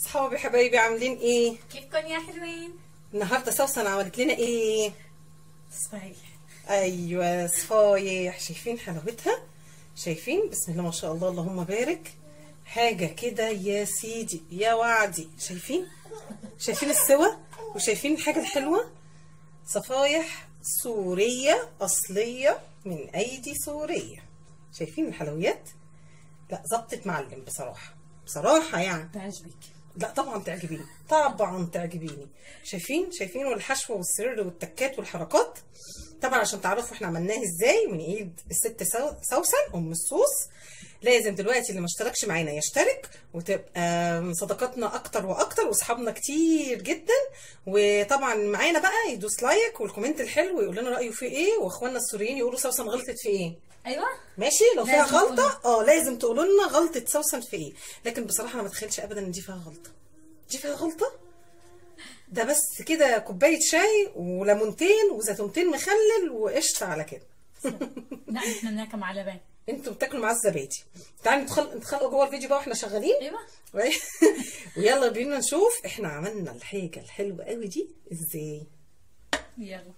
صحابي يا حبايبي عاملين ايه كيفكم يا حلوين؟ النهارده سوسن عملت لنا ايه صبايح ايوه صفايح شايفين حلاوتها شايفين بسم الله ما شاء الله اللهم بارك حاجه كده يا سيدي يا وعدي شايفين شايفين السوا وشايفين الحاجه الحلوه صفايح سوريه اصليه من ايدي سوريه شايفين الحلويات لا ظبطت معلم بصراحه بصراحه يعني تعجبك لا طبعا تعجبيني طبعا تعجبيني شايفين شايفين والحشوه والسر والتكات والحركات طبعا عشان تعرفوا احنا عملناه ازاي من ايد الست سو- سوسن ام الصوص لازم دلوقتي اللي ما اشتركش معانا يشترك وتبقى صداقاتنا اكتر واكتر واصحابنا كتير جدا وطبعا معانا بقى يدوس لايك والكومنت الحلو ويقول لنا رايه في ايه واخواننا السوريين يقولوا سوسن غلطت في ايه ايوه ماشي لو فيها لازم غلطه اه لازم تقولوا لنا غلطه سوسن في ايه لكن بصراحه انا ما اتخيلش ابدا ان دي فيها غلطه دي فيها غلطه ده بس كده كوبايه شاي وليمونتين وزيتونتين مخلل وقشطه على كده لا احنا بناكل على لبن انتوا بتاكلوا معاه الزبادي تعالوا ندخل ندخلوا جوه الفيديو بقى واحنا شغالين ايوه ويلا بينا نشوف احنا عملنا الحاجه الحلوه قوي دي ازاي يلا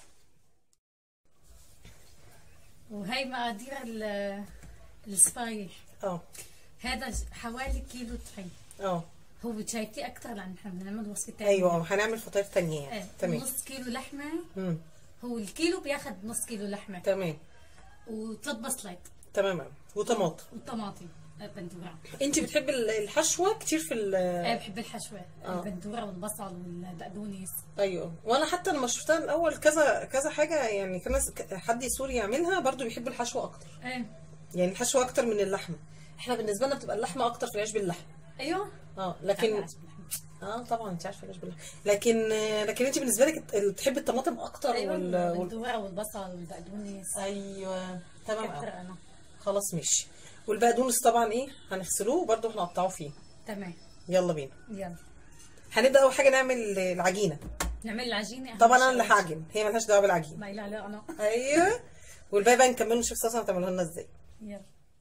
وهي مقادير ال- الصبايح اه هذا ج- حوالي كيلو طحين اه هو شايفتي اكثر لان احنا بنعمل وصفه ثانيه ايوه هنعمل فطاير تانية يعني ايه تمام نص كيلو لحمه مم. هو الكيلو بياخذ نص كيلو لحمه تمام وثلاث بصلات تمام وطماطم وطماطم بندوره انت بتحبي ال- الحشوه كتير في ال ايه بحب الحشوه آه. البندوره والبصل والبقدونس ايوه وانا حتى لما شفتها الاول كذا كذا حاجه يعني كان ناس- ك- حد سوري يعملها برضو بيحب الحشوه اكتر ايه يعني الحشوه اكتر من اللحمه احنا بالنسبه لنا بتبقى اللحمه اكتر في العيش باللحمه ايوه اه لكن أنا عايزة باللحمة. اه طبعا انت عارفه العيش باللحمه لكن لكن انت بالنسبه لك ال- بتحبي الطماطم اكتر ايوه وال... وال... البندوره والبصل والبقدونس ايوه تمام كتر أوي. انا خلاص ماشي والبقدونس طبعا ايه هنغسلوه وبرضه هنقطعه فيه تمام يلا بينا يلا هنبدا اول حاجه نعمل العجينه نعمل العجينه أهم طبعا انا شيء. اللي هعجن هي ملهاش دعوه بالعجينه ما لا لا انا ايوه والباقي بقى نكمله نشوف صلصه هتعملوها لنا ازاي يلا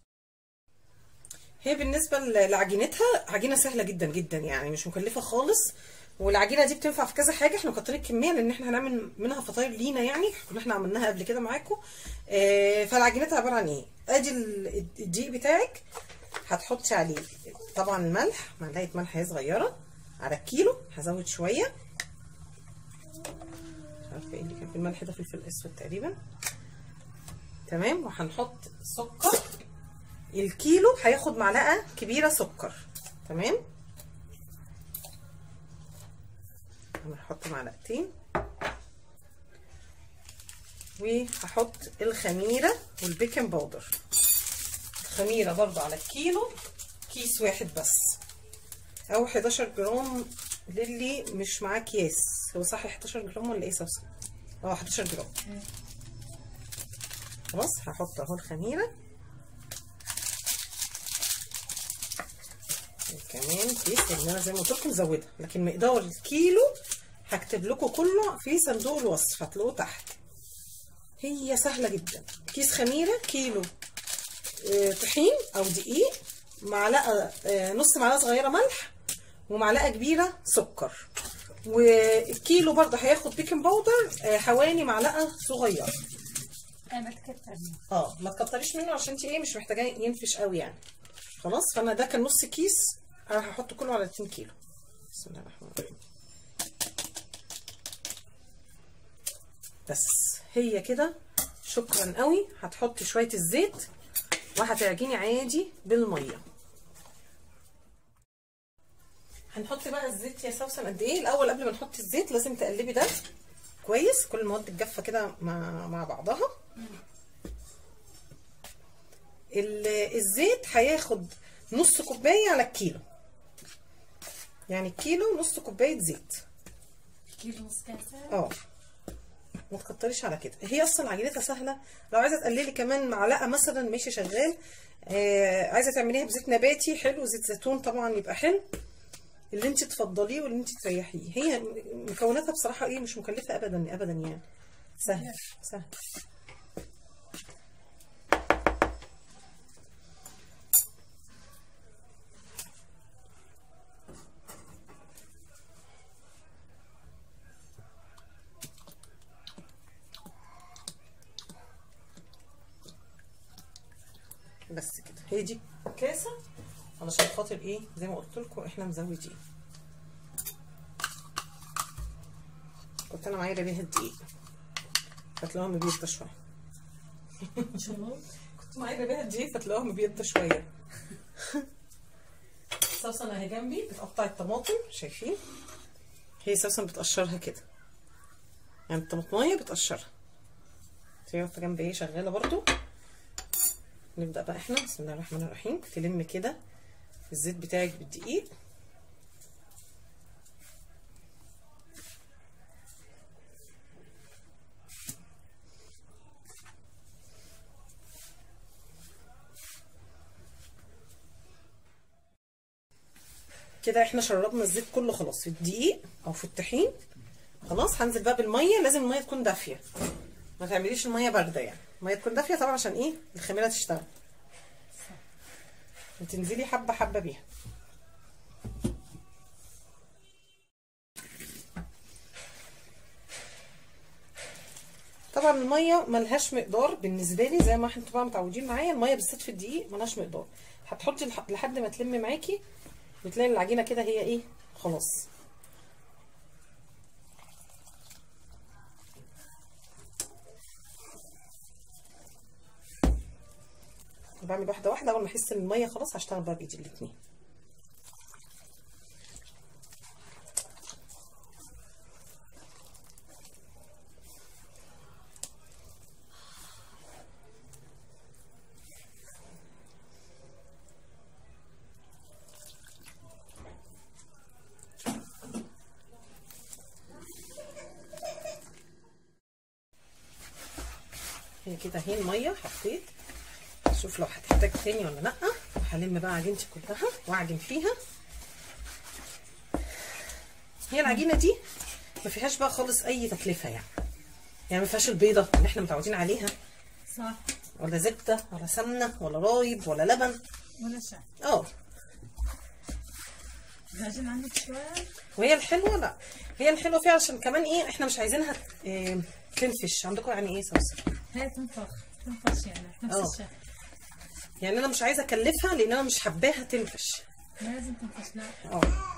هي بالنسبه ل- لعجينتها عجينه سهله جدا جدا يعني مش مكلفه خالص والعجينه دي بتنفع في كذا حاجه احنا مكترين الكميه لان احنا هنعمل منها فطاير لينا يعني كنا احنا عملناها قبل كده معاكم آه فالعجينتها عباره عن ايه ادي ال- الدقيق بتاعك هتحطي عليه طبعا الملح معلقه ملح هي صغيره على الكيلو هزود شويه مش عارفه ايه اللي كان في الملح ده فلفل اسود تقريبا تمام وهنحط سكر الكيلو هياخد معلقه كبيره سكر تمام انا هحط معلقتين وهحط الخميره والبيكنج باودر الخميره برضو على الكيلو كيس واحد بس او 11 جرام للي مش معاه اكياس هو صح 11 جرام ولا ايه سوسن اه 11 جرام خلاص هحط اهو الخميره كمان كيس لان انا زي ما قلت لكم مزوده لكن مقدار الكيلو هكتب لكم كله في صندوق الوصف هتلاقوه تحت هي سهله جدا كيس خميره كيلو آه، طحين او دقيق معلقه آه، نص معلقه صغيره ملح ومعلقه كبيره سكر والكيلو برضه هياخد بيكنج باودر آه، حوالي معلقه صغيره ايه ما تكتر اه ما تكتريش منه عشان انت ايه مش محتاجاه ينفش قوي يعني خلاص فانا ده كان نص كيس انا هحطه كله على 2 كيلو بسم الله الرحمن الرحيم بس هي كده شكرا قوي هتحطي شويه الزيت وهتعجني عادي بالميه هنحط بقى الزيت يا سوسن قد ايه الاول قبل ما نحط الزيت لازم تقلبي ده كويس كل المواد الجافه كده مع مع بعضها ال- الزيت هياخد نص كوبايه على الكيلو يعني الكيلو نص كوبايه زيت كيلو نص كاسه اه ما تكتريش على كده هي اصلا عجينتها سهله لو عايزه تقللي كمان معلقه مثلا ماشي شغال آه عايزه تعمليها بزيت نباتي حلو زيت زيتون طبعا يبقى حلو اللي انت تفضليه واللي انت تريحيه هي مكوناتها بصراحه ايه مش مكلفه ابدا ابدا يعني سهل سهل بس كده هي دي كاسه علشان خاطر ايه زي ما قلت لكم احنا مزودين كنت انا معايا بيها الدقيق فتلاقوها مبيضة شويه شو كنت معايا بيها الدقيق فتلاقوها مبيضة شويه سوسن اهي جنبي بتقطع الطماطم شايفين هي سوسن بتقشرها كده يعني الطماطمايه بتقشرها هي واقفه جنبي ايه شغاله برضو نبدا بقى احنا بسم الله الرحمن الرحيم تلم كده الزيت بتاعك بالدقيق كده احنا شربنا الزيت كله خلاص في الدقيق او في الطحين خلاص هنزل بقى بالميه لازم الميه تكون دافيه ما تعمليش الميه بارده يعني الميه تكون دافيه طبعا عشان ايه الخميره تشتغل وتنزلي حبه حبه بيها طبعا الميه ملهاش مقدار بالنسبه لي زي ما احنا طبعا متعودين معايا الميه بالذات في الدقيق ملهاش مقدار هتحطي لح- لحد ما تلم معاكي بتلاقي العجينه كده هي ايه خلاص بعمل واحده واحده اول ما احس ان الميه خلاص هشتغل بقى بايدي الاتنين هي كده اهي الميه حطيت شوف لو هتحتاج تاني ولا لا هلم بقى عجينتي كلها واعجن فيها هي العجينه دي ما فيهاش بقى خالص اي تكلفه يعني يعني ما فيهاش البيضه اللي احنا متعودين عليها صح ولا زبده ولا سمنه ولا رايب ولا لبن ولا شيء اه العجين عندك شوية وهي الحلوه لا هي الحلوه فيها عشان كمان ايه احنا مش عايزينها إيه تنفش عندكم يعني ايه صوص هي تنفخ تنفخ يعني نفس آه. الشيء يعني انا مش عايزه اكلفها لان انا مش حباها تنفش لازم تنفخ لا اه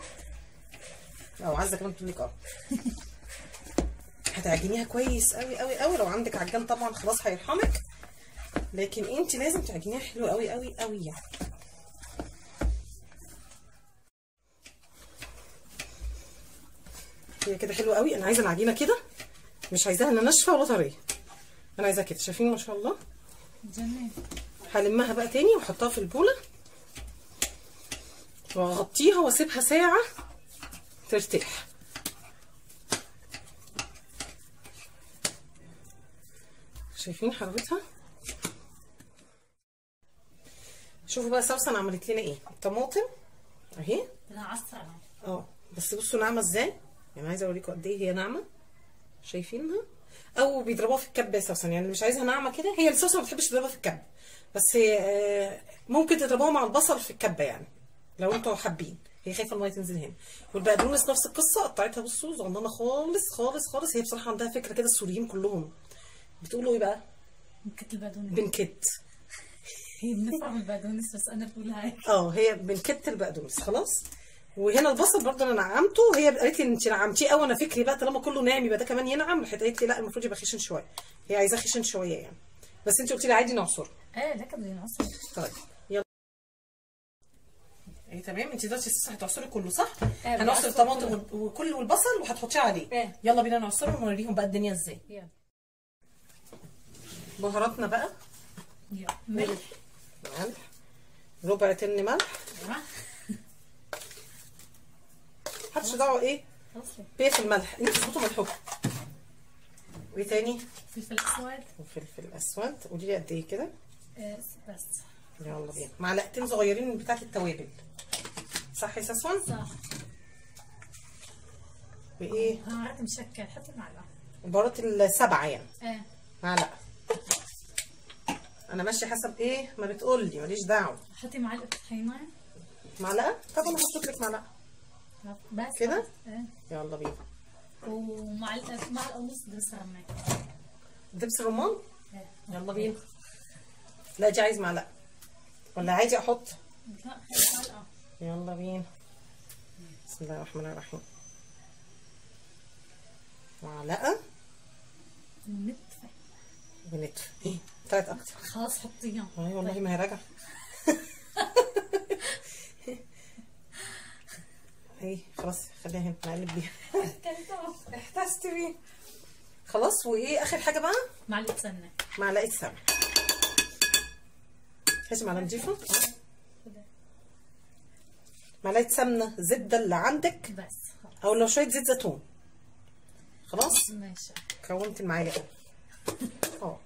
اه عايزه كمان تقول لك اه هتعجنيها كويس قوي قوي قوي لو عندك عجان طبعا خلاص هيرحمك لكن انت لازم تعجنيها حلو قوي قوي قوي يعني هي كده حلوه قوي انا عايزه العجينه كده مش عايزاها لا ناشفه ولا طريه انا عايزاها كده شايفين ما شاء الله جميل هلمها بقى تاني واحطها في البوله واغطيها واسيبها ساعه ترتاح شايفين حلاوتها شوفوا بقى سوسن عملت لنا ايه الطماطم اهي بدها عصرة اه بس بصوا ناعمه ازاي يعني عايزه اوريكم قد ايه هي ناعمه شايفينها او بيضربوها في الكب اساسا يعني مش عايزها ناعمه كده هي الصوص ما بتحبش تضربها في الكب بس آه، ممكن تضربوها مع البصل في الكبه يعني لو انتوا حابين هي خايفه الميه تنزل هنا والبقدونس نفس القصه قطعتها بصوا صغننه خالص خالص خالص هي بصراحه عندها فكره كده السوريين كلهم بتقولوا ايه بقى ممكن البقدونس بنكت هي بنفهم البقدونس بس انا بقول هاي اه هي بنكت البقدونس خلاص وهنا البصل برضه انا نعمته هي قالت لي انت نعمتيه قوي انا فكري بقى طالما كله ناعم يبقى ده كمان ينعم راحت قالت لي لا المفروض يبقى خشن شويه هي عايزاه خشن شويه يعني بس انت قلتي لي عادي نعصره ايه لك بدي نعصر طيب يلا ايه تمام انت دلوقتي لسه هتعصري كله صح؟ ايه، هنعصر بعصر الطماطم كله. وال- وكل والبصل وهتحطيه عليه ايه. يلا بينا نعصره ونوريهم بقى الدنيا ازاي يلا بهاراتنا بقى يلا ملح ملح ربع تن ملح أيوة. محدش دعوه ايه خلص بيه في الملح انت تظبطوا ملحكم وايه تاني فلفل اسود وفلفل اسود قولي لي قد ايه كده إيه، بس يلا بينا معلقتين صغيرين من بتاعه التوابل صح يا ساسون صح وايه بهارات مشكل حطي معلقة البهارات السبعه يعني ايه معلقه انا ماشيه حسب ايه ما بتقول لي ماليش دعوه حطي معلقة طحينة معلقه طب انا هحط لك معلقه بس كده؟ خلاص. ايه يلا بينا ومعلقة معلقة ونص دبس رمان دبس الرمان ايه يلا بينا لا دي عايز معلقه ولا عادي احط لا هي معلقة يلا بينا بسم الله الرحمن الرحيم معلقه ونتفة ونتف ايه طلعت اكتر خلاص حطيها اي والله ما هي راجعه اي خلاص خليها هنا نقلب بيها كلتها احتست بيه خلاص وايه اخر حاجه بقى معلقة سمنة معلقه سمنه لازم على نضيفه آه. معلقه سمنه زبده اللي عندك بس خلاص او لو شويه زيت زيتون خلاص ماشي كونت المعالق اه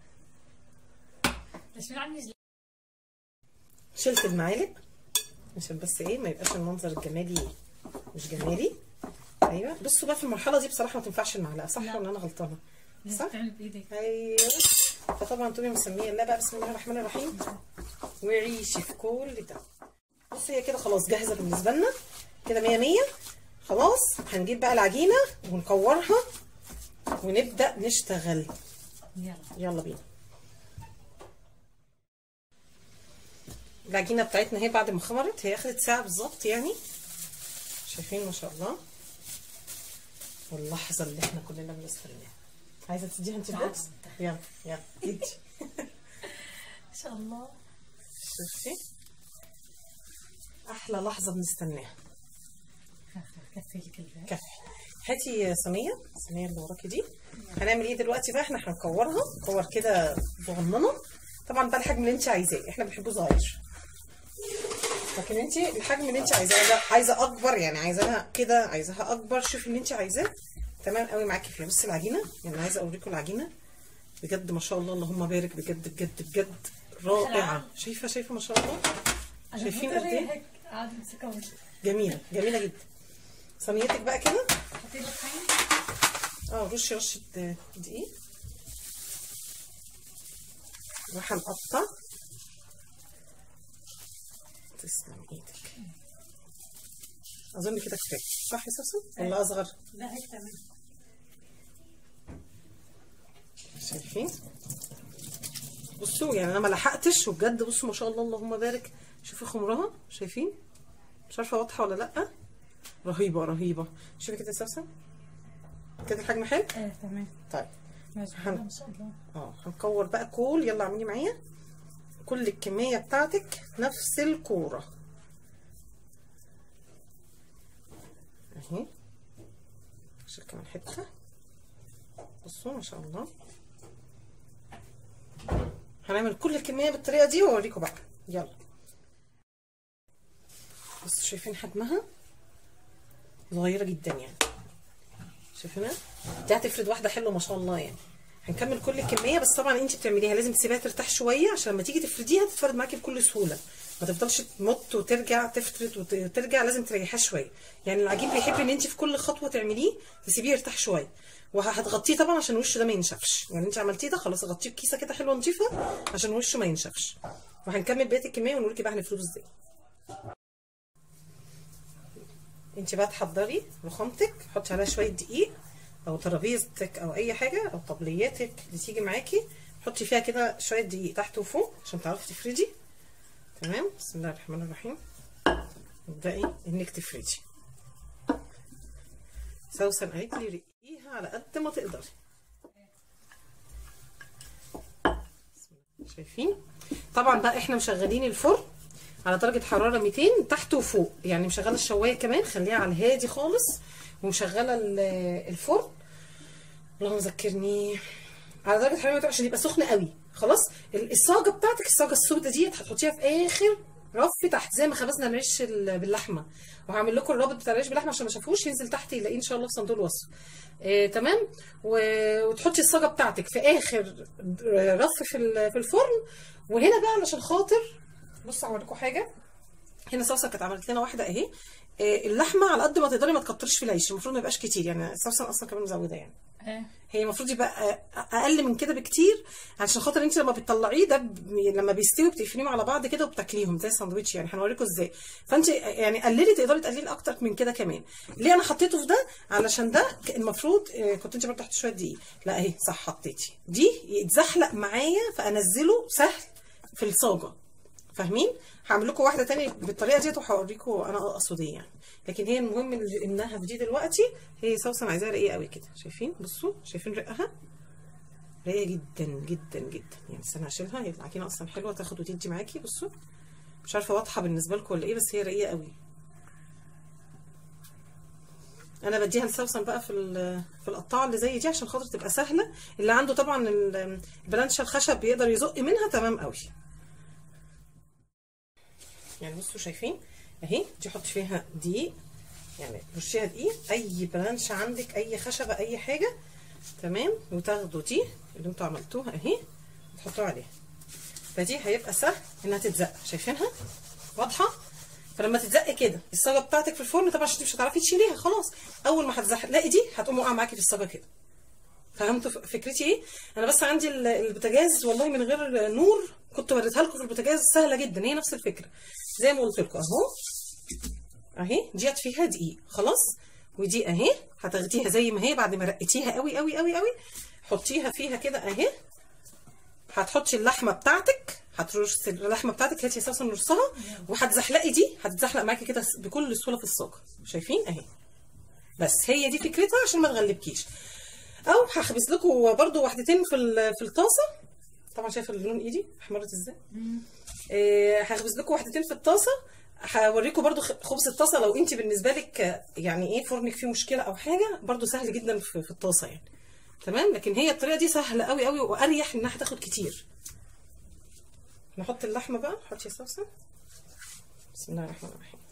بس شو عم يجي شلت المعالق عشان بس ايه ما يبقاش المنظر الجمالي مش جمالي ايوه بصوا بقى في المرحله دي بصراحه ما تنفعش المعلقه صح لا. ولا انا غلطانه لازم صح تعمل بايدك ايوه فطبعا تقومي مسميه الله بقى بسم الله الرحمن الرحيم وعيشي في كل ده بصي هي كده خلاص جاهزه بالنسبه لنا كده 100 100 خلاص هنجيب بقى العجينه ونكورها ونبدا نشتغل يلا يلا بينا العجينه بتاعتنا هي بعد ما خمرت هي اخدت ساعه بالظبط يعني شايفين ما شاء الله واللحظه اللي احنا كلنا بنستناها عايزه تديها انت تعالي. بس يلا يلا ادي ان شاء الله شوفي احلى لحظه بنستناها كفي لك الباقي كفي هاتي صينيه الصينيه اللي وراكي دي هنعمل ايه دلوقتي بقى احنا هنكورها كور كده صغننه طبعا بقى الحجم اللي انت عايزاه احنا بنحبه صغير لكن انت الحجم اللي انت عايزاه عايزه عايزه اكبر يعني عايزاها كده عايزاها اكبر شوفي اللي انت عايزاه تمام قوي معاكي فيها بصي العجينه يعني عايزه اوريكم العجينه بجد ما شاء الله اللهم بارك بجد بجد بجد رائعه شايفه شايفه ما شاء الله شايفين قد ايه هيك عادي امسكها وجهي جميله جميله جدا صينيتك بقى كده حطي لك حين اه رشي رشه دقيق راح نقطع تسلم ايدك اظن كده كفايه صح يا سوسن ولا اصغر لا هيك تمام شايفين بصوا يعني انا ما لحقتش وبجد بصوا ما شاء الله اللهم بارك شوفي خمرها شايفين مش عارفه واضحه ولا لا رهيبه رهيبه شوفي كده يا سوسن كده الحجم حلو ايه تمام طيب ماشي هن- ما شاء الله اه هنكور بقى كل يلا اعملي معايا كل الكمية بتاعتك نفس الكورة اهي عشان كمان حتة بصوا ما شاء الله هنعمل كل الكمية بالطريقة دي واوريكم بقى يلا بصوا شايفين حجمها صغيرة جدا يعني شايفينها دي هتفرد واحدة حلوة ما شاء الله يعني هنكمل كل الكميه بس طبعا انت بتعمليها لازم تسيبيها ترتاح شويه عشان لما تيجي تفرديها تتفرد معاكي بكل سهوله ما تفضلش تمط وترجع تفرد وت- وترجع لازم تريحيها شويه يعني العجين بيحب ان انت في كل خطوه تعمليه تسيبيه يرتاح شويه وهتغطيه طبعا عشان وشه ده ما ينشفش يعني انت عملتيه ده خلاص غطيه بكيسه كده حلوه نظيفه عشان وشه ما ينشفش وهنكمل بقيه الكميه ونقول لك بقى هنفرده ازاي انت بقى تحضري رخامتك حطي عليها شويه دقيق او ترابيزتك او اي حاجه او طبلياتك اللي تيجي معاكي حطي فيها كده شويه دقيق تحت وفوق عشان تعرفي تفردي تمام بسم الله الرحمن الرحيم ابدأي انك تفردي سوسن قالت لي رقيها على قد ما تقدري شايفين طبعا بقى احنا مشغلين الفرن على درجة حرارة 200 تحت وفوق يعني مشغلة الشواية كمان خليها على الهادي خالص ومشغلة ال- الفرن اللهم ذكرني على درجة حرارة 200 عشان يبقى سخن قوي خلاص ال- الصاجة بتاعتك الصاجة السوداء ديت هتحطيها في اخر رف تحت زي ما خبزنا العيش ال- باللحمه وهعمل لكم الرابط بتاع العيش باللحمه عشان ما شافوش ينزل تحت يلاقيه ان شاء الله في صندوق الوصف آه، تمام و- وتحطي الصاجه بتاعتك في اخر رف في ال- في الفرن وهنا بقى علشان خاطر بصوا هوريكم حاجه هنا صلصه كانت عملت لنا واحده اهي آه، اللحمه على قد ما تقدري ما تكترش في العيش المفروض ما يبقاش كتير يعني الصلصه اصلا كمان مزوده يعني ايه هي المفروض يبقى اقل من كده بكتير عشان خاطر انت لما بتطلعيه ده ب... لما بيستوي بتقفليهم على بعض كده وبتاكليهم زي الساندوتش يعني هنوريكم ازاي فانت يعني قللي تقدري تقللي اكتر من كده كمان ليه انا حطيته في ده علشان ده ك- المفروض آه، كنت انت برضه تحت شويه دقيق لا اهي صح حطيتي دي يتزحلق معايا فانزله سهل في الصاجه فاهمين هعمل لكم واحده تانية بالطريقه ديت وهوريكم انا اقصد ايه يعني لكن هي المهم اللي- انها في دي دلوقتي هي سوسن عايزاها رقيقه قوي كده شايفين بصوا شايفين رقها رقيقه جدا جدا جدا يعني استنى هشيلها هي العجينه اصلا حلوه تاخد وتدي معاكي بصوا مش عارفه واضحه بالنسبه لكم ولا ايه بس هي رقيقه قوي انا بديها لسوسن بقى في ال- في القطاعه اللي زي دي عشان خاطر تبقى سهله اللي عنده طبعا ال- البلانشه الخشب بيقدر يزق منها تمام قوي يعني بصوا شايفين اهي دي حط فيها دقيق يعني رشيها دقيق اي بلانشه عندك اي خشبه اي حاجه تمام وتاخدوا دي اللي انتوا عملتوها اهي وتحطوها عليها فدي هيبقى سهل انها تتزق شايفينها واضحه فلما تتزق كده الصاجه بتاعتك في الفرن طبعا عشان مش هتعرفي تشيليها خلاص اول ما هتزحلقي دي هتقوم واقعه معاكي في الصاجه كده فهمتوا ف- فكرتي ايه انا بس عندي ال- البوتاجاز والله من غير نور كنت وريتها لكم في البوتاجاز سهله جدا هي نفس الفكره زي ما قلت لكم اهو اهي ديت فيها دقيق خلاص ودي اهي هتاخديها زي ما هي بعد ما رقتيها قوي قوي قوي قوي حطيها فيها كده اهي هتحطي اللحمه بتاعتك هترص اللحمه بتاعتك هاتي اساسا نصها وهتزحلقي دي هتتزحلق معاكي كده بكل سهوله في الصاجه شايفين اهي بس هي دي فكرتها عشان ما تغلبكيش او هخبز لكم برضو واحدتين في ال- في الطاسه طبعا شايفه اللون ايدي احمرت ازاي آه، هخبز لكم واحدتين في الطاسه هوريكم برضو خ- خبز الطاسه لو انت بالنسبه لك آه، يعني ايه فرنك فيه مشكله او حاجه برضو سهل جدا في, في الطاسه يعني تمام لكن هي الطريقه دي سهله قوي قوي واريح انها هتاخد كتير نحط اللحمه بقى حطي يا صوصه بسم الله الرحمن الرحيم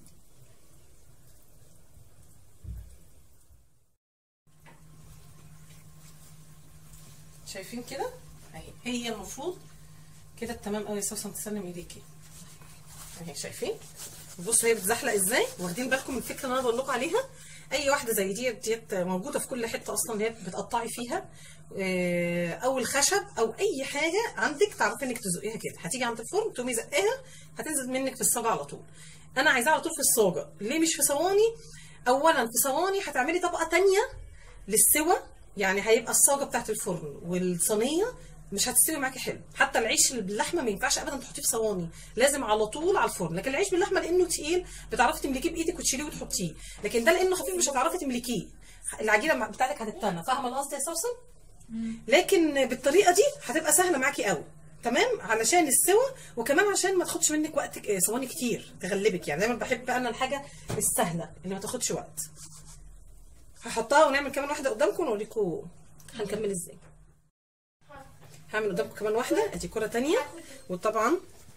شايفين كده اهي هي المفروض كده تمام قوي يا صوصه تسلم ايديكي اهي شايفين بصوا هي بتزحلق ازاي واخدين بالكم من الفكره اللي انا بقول لكم عليها اي واحده زي دي ديت موجوده في كل حته اصلا اللي هي بتقطعي فيها آه، او الخشب او اي حاجه عندك تعرفي انك تزقيها كده هتيجي عند الفرن تقومي زقاها هتنزل منك في الصاجه على طول انا عايزاها على طول في الصاجه ليه مش في صواني اولا في صواني هتعملي طبقه تانية للسوى يعني هيبقى الصاجه بتاعت الفرن والصينيه مش هتستوي معاكي حلو حتى العيش اللي باللحمه ما ينفعش ابدا تحطيه في صواني لازم على طول على الفرن لكن العيش باللحمه لانه تقيل بتعرفي تملكيه بايدك وتشيليه وتحطيه لكن ده لانه خفيف مش هتعرفي تملكيه العجينه بتاعتك هتتنى فاهمه القصد يا سوسن لكن بالطريقه دي هتبقى سهله معاكي قوي تمام علشان السوى وكمان عشان ما تاخدش منك وقت آه، ثواني كتير تغلبك يعني دايما بحب انا الحاجه السهله اللي ما تاخدش وقت هحطها ونعمل كمان واحده قدامكم ونوريكم هنكمل ازاي هعمل قدامكم كمان واحده ادي كره تانية وطبعا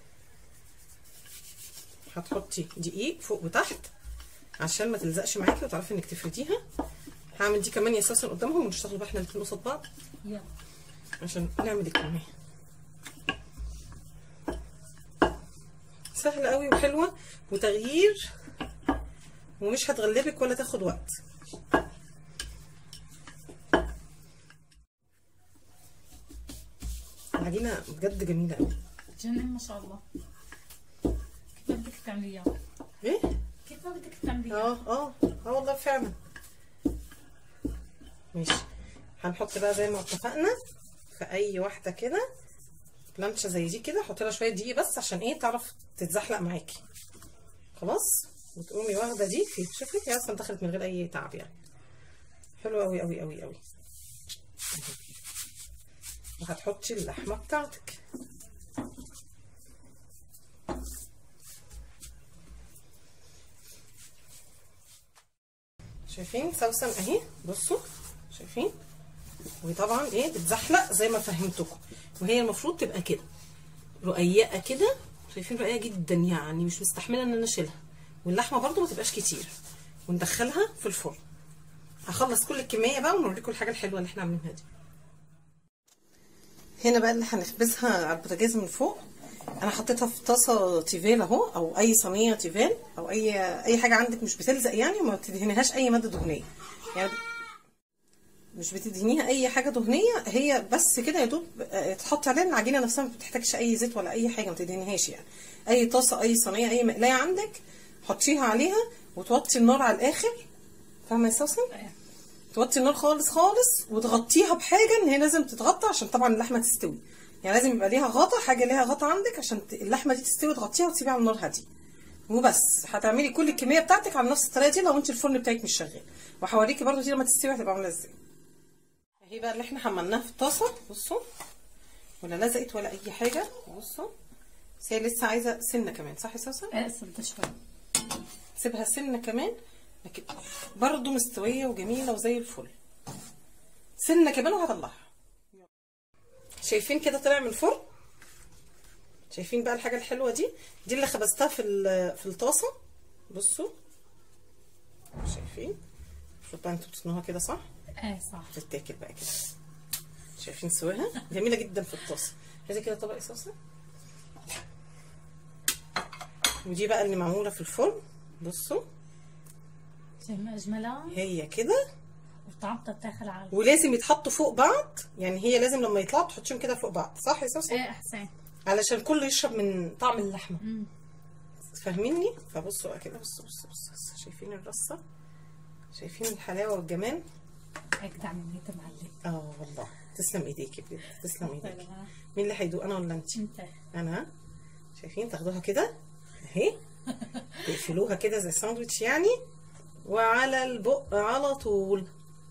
هتحطي دقيق فوق وتحت عشان ما تلزقش معاكي وتعرفي انك تفرديها هعمل دي كمان يا سوسن قدامهم ونشتغل بقى احنا الاتنين قصاد بعض يلا عشان نعمل الكمية سهلة قوي وحلوة وتغيير ومش هتغلبك ولا تاخد وقت العجينة بجد جميلة قوي جنن ما شاء الله كيف ما بدك تعمليها ايه؟ كيف ما بدك تعمليها اه اه اه والله فعلا ماشي هنحط بقى زي ما اتفقنا في اي واحده كده لانشة زي دي كده حط لها شويه دقيق بس عشان ايه تعرف تتزحلق معاكي خلاص وتقومي واخده دي في شوفي هي اصلا دخلت من غير اي تعب يعني حلو قوي قوي قوي قوي وهتحطي اللحمه بتاعتك شايفين سوسن اهي بصوا شايفين وطبعا ايه بتزحلق زي ما فهمتكم وهي المفروض تبقى كده رقيقه كده شايفين رقيقه جدا يعني مش مستحمله ان انا اشيلها واللحمه برضو ما تبقاش كتير وندخلها في الفرن هخلص كل الكميه بقى ونوريكم الحاجه الحلوه اللي احنا عاملينها دي هنا بقى اللي هنخبزها على البوتاجاز من فوق انا حطيتها في طاسه تيفال اهو او اي صينيه تيفال او اي اي حاجه عندك مش بتلزق يعني وما بتدهنيهاش اي ماده دهنيه يعني مش بتدهنيها اي حاجه دهنيه هي بس كده يا دوب آه، تحط عليها العجينه نفسها ما بتحتاجش اي زيت ولا اي حاجه ما تدهنيهاش يعني اي طاسه اي صينيه اي مقلايه عندك حطيها عليها وتوطي النار على الاخر فاهمه يا سوسن توطي النار خالص خالص وتغطيها بحاجه ان هي لازم تتغطى عشان طبعا اللحمه تستوي يعني لازم يبقى ليها غطا حاجه ليها غطا عندك عشان ت- اللحمه دي تستوي تغطيها وتسيبيها على النار هاديه وبس هتعملي كل الكميه بتاعتك على نفس الطريقه دي لو انت الفرن بتاعك مش شغال وهوريكي برضو دي لما تستوي هتبقى عامله ازاي اهي بقى اللي احنا حملناها في الطاسه بصوا ولا لزقت ولا اي حاجه بصوا بس هي لسه عايزه سنه كمان صح يا سوسن اقسم ده شوي سيبها سنه كمان لكن برضو مستويه وجميله وزي الفل سنه كمان وهطلعها شايفين كده طلع من الفرن شايفين بقى الحاجه الحلوه دي دي اللي خبزتها في ال- في الطاسه بصوا شايفين المفروض بقى انتوا بتصنوها كده صح ايه صح تتاكل بقى كده شايفين سواها جميله جدا في الطاسه هذه كده طبق صوصه ودي بقى اللي معموله في الفرن بصوا شايف ما اجملها هي كده وطعمتها بتاكل على ولازم يتحطوا فوق بعض يعني هي لازم لما يطلعوا تحطيهم كده فوق بعض صح يا سوسه ايه احسن علشان كله يشرب من طعم اللحمه امم فاهميني فبصوا بقى كده بصوا بصوا بصوا بصوا. شايفين الرصه شايفين الحلاوه والجمال اجدع من ميت معلم اه والله تسلم ايديكي بجد تسلم ايديكي طيب، مين اللي هيدوق انا ولا انت انت انا شايفين تاخدوها كده اهي تقفلوها كده زي ساندوتش يعني وعلى البق على طول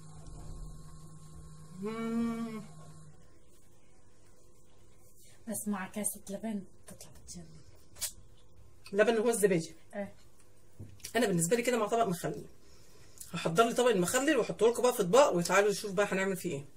مم. بس مع كاسة لبن تطلع بتجنن لبن هو الزبادي ايه انا بالنسبه لي كده مع طبق مخلل هحضر لي طبق المخلل واحطه لكم بقى في اطباق وتعالوا نشوف بقى هنعمل فيه ايه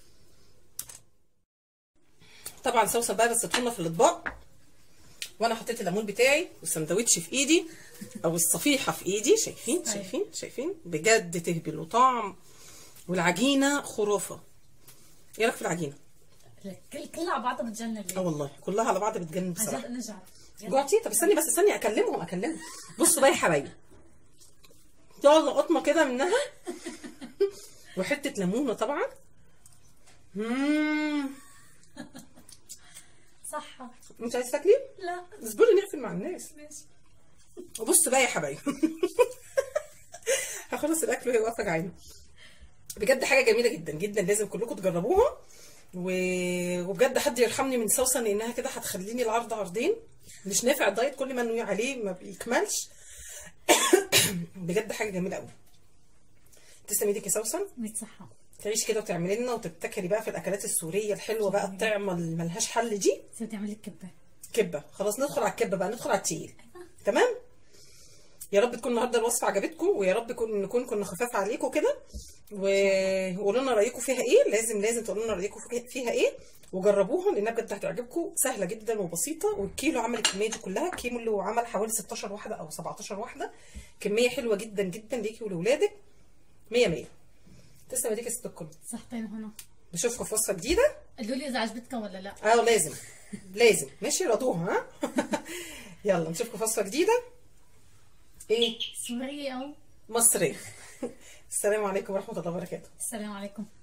طبعا صوصه بقى بس في الاطباق وانا حطيت الليمون بتاعي والسندوتش في ايدي او الصفيحه في ايدي شايفين شايفين شايفين بجد تهبل وطعم والعجينه خرافه ايه رايك في العجينه لك كل كلها على بعضها بتجنن اه ليه والله كلها على بعض بتجنن عن بصراحه جد انا جعت جوعتي طب استني بس استني اكلمهم اكلمهم بصوا بقى يا حبايبي طازه قطمه كده منها وحته ليمونه طبعا مم. صح انت عايز تاكلي؟ لا اصبري نقفل مع الناس ماشي وبص بقى يا حبايبي هخلص الاكل وهي واقفه جعانه بجد حاجه جميله جدا جدا لازم كلكم تجربوها و... وبجد حد يرحمني من سوسن لانها كده هتخليني العرض عرضين مش نافع الدايت كل ما انوي عليه ما بيكملش بجد حاجه جميله قوي تسلم ايدك يا سوسن ميت صحة تعيش كده وتعملي لنا وتبتكري بقى في الاكلات السوريه الحلوه بقى الطعمه اللي ملهاش حل دي سوي تعمل لك كبة كبه خلاص ندخل على الكبه بقى ندخل على التقيل تمام يا رب تكون النهارده الوصفه عجبتكم ويا رب يكون نكون كنا خفاف عليكم كده و- وقولوا لنا رايكم فيها ايه لازم لازم تقولوا لنا رايكم في- فيها ايه وجربوها لانها بجد هتعجبكم سهله جدا وبسيطه والكيلو عمل الكميه دي كلها كيلو عمل حوالي 16 واحده او 17 واحده كميه حلوه جدا جدا ليكي ولولادك 100 100 تسلم ايديك يا ست الكل صحتين هنا نشوفكم في وصفه جديده قولوا لي اذا عجبتكم ولا لا اه لازم لازم ماشي رضوها ها يلا نشوفكم في وصفه جديده ايه سورية او مصريه السلام عليكم ورحمه الله وبركاته السلام عليكم